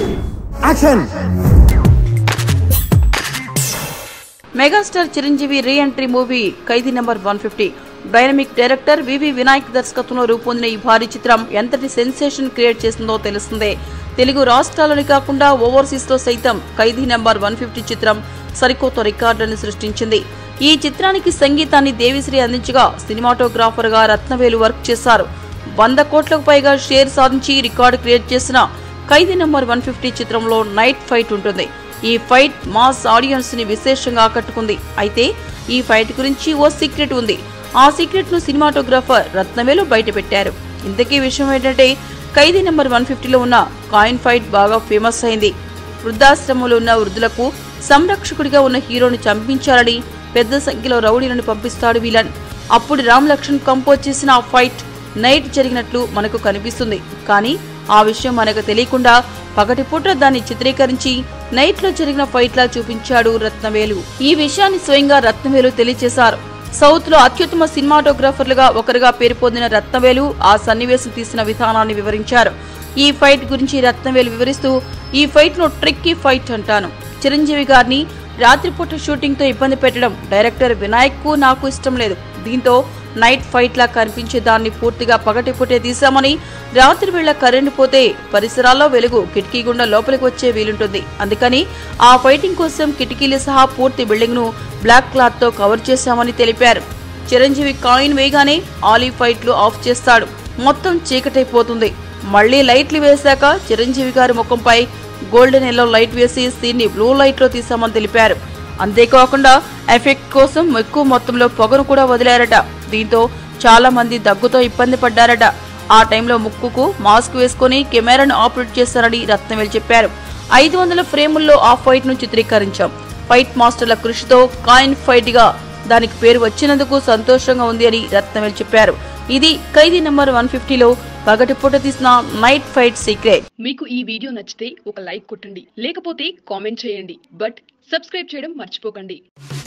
action megastar Chiranjeevi re entry movie Khaidi number one fifty dynamic director VV Vinayak దర్శకత్వంలో రూపొందిన ఈ భారీ చిత్రం ఎంతటి సెన్సేషన్ క్రియేట్ చేసిందో తెలుస్తుంది తెలుగు రాష్ట్రాలని కాకుండా ఓవర్సీస్ లో సైతం ఖైదీ నెంబర్ వన్ ఫిఫ్టీ చిత్రం సరికొత్త రికార్డులను సృష్టించింది ఈ చిత్రానికి సంగీతాన్ని దేవిశ్రీ అందించగా సినిమాటోగ్రాఫర్ గా రత్నవేలు వర్క్ చేశారు వంద కోట్లకు పైగా షేర్ సాధించి రికార్డు క్రియేట్ చేసిన ఖైదీ నెంబర్ వన్ ఫిఫ్టీ చిత్రంలో నైట్ ఫైట్ ఉంటుంది ఈ ఫైట్ మాస్ ఆడియన్స్ ని విశేషంగా ఆకట్టుకుంది అయితే ఈ ఫైట్ గురించి ఓ సీక్రెట్ ఉంది ఆ సీక్రెట్ ను సినిమాటోగ్రాఫర్ రత్నవేలు బయటపెట్టారు ఇంతకీ విషయం ఏంటంటే ఖైదీ నెంబర్ వన్ ఫిఫ్టీలో ఉన్న కాయిన్ ఫైట్ బాగా ఫేమస్ అయింది వృద్ధాశ్రమంలో ఉన్న వృద్ధులకు సంరక్షకుడిగా ఉన్న హీరోని చంపించాలని పెద్ద సంఖ్యలో రౌడీలను పంపిస్తాడు విలన్ అప్పుడు రామ్ లక్ష్మణ్ కంపోజ్ చేసిన ఆ ఫైట్ నైట్ జరిగినట్లు మనకు కనిపిస్తుంది కానీ ఆ విషయం మనకు తెలియకుండా పగటిపూట దాన్ని చిత్రీకరించి నైట్ లో జరిగిన ఫైట్ లా చూపించాడు రత్నవేలు ఈ విషయాన్ని స్వయంగా రత్నవేలు తెలియజేశారు సౌత్ లో అత్యుత్తమ సినిమాటోగ్రాఫర్లుగా ఒకరుగా పేరు పొందిన రత్నవేలు ఆ సన్నివేశం తీసిన విధానాన్ని వివరించారు ఈ ఫైట్ గురించి రత్నవేలు వివరిస్తూ ఈ ఫైట్ ను ట్రిక్కీ ఫైట్ అంటాను చిరంజీవి గారిని రాత్రిపూట షూటింగ్ తో ఇబ్బంది పెట్టడం డైరెక్టర్ వినాయక్ కు నాకు ఇష్టం లేదు దీంతో నైట్ ఫైట్ లా కనిపించే దాన్ని పూర్తిగా పగటిపూటే తీశామని రాత్రి వేళ కరెంటు పోతే పరిసరాల్లో వెలుగు కిటికీ గుండా లోపలికి వచ్చే వీలుంటుంది అందుకని ఆ ఫైటింగ్ కోసం కిటికీలు సహా పూర్తి బిల్డింగ్ ను బ్లాక్ క్లాత్ తో కవర్ చేశామని తెలిపారు చిరంజీవి కాయిన్ వేయగానే ఆలీ ఫైట్లు ఆఫ్ చేస్తాడు మొత్తం చీకటైపోతుంది మళ్లీ లైట్లు వేశాక చిరంజీవి గారి ముఖంపై గోల్డెన్ ఎల్లో లైట్ వేసి సీన్ ని బ్లూ లైట్ లో తీశామని తెలిపారు అంతేకాకుండా ఎఫెక్ట్ కోసం ఎక్కువ మొత్తంలో పొగను కూడా వదిలారట దీంతో చాలా మంది దగ్గుతో ఇబ్బంది పడ్డారట ఆ టైంలో ముక్కుకు మాస్క్ వేసుకుని కెమెరాను ఆపరేట్ చేశారని రత్నవేల్ చెప్పారు ఐదు వందల ఫ్రేముల్లో ఆ ఫైట్ ను చిత్రీకరించాం ఫైట్ మాస్టర్ల కృషితో కాయిన్ ఫైట్ గా దానికి పేరు వచ్చినందుకు సంతోషంగా ఉంది అని రత్నవేల్ చెప్పారు ఇది ఖైదీ నెంబర్ వన్ ఫిఫ్టీలో పగటిపూట తీసిన నైట్ ఫైట్ సీక్రెట్ మీకు ఈ వీడియో నచ్చితే ఒక లైక్ కొట్టండి లేకపోతే కామెంట్ చేయండి బట్ సబ్స్క్రైబ్ చేయడం మర్చిపోకండి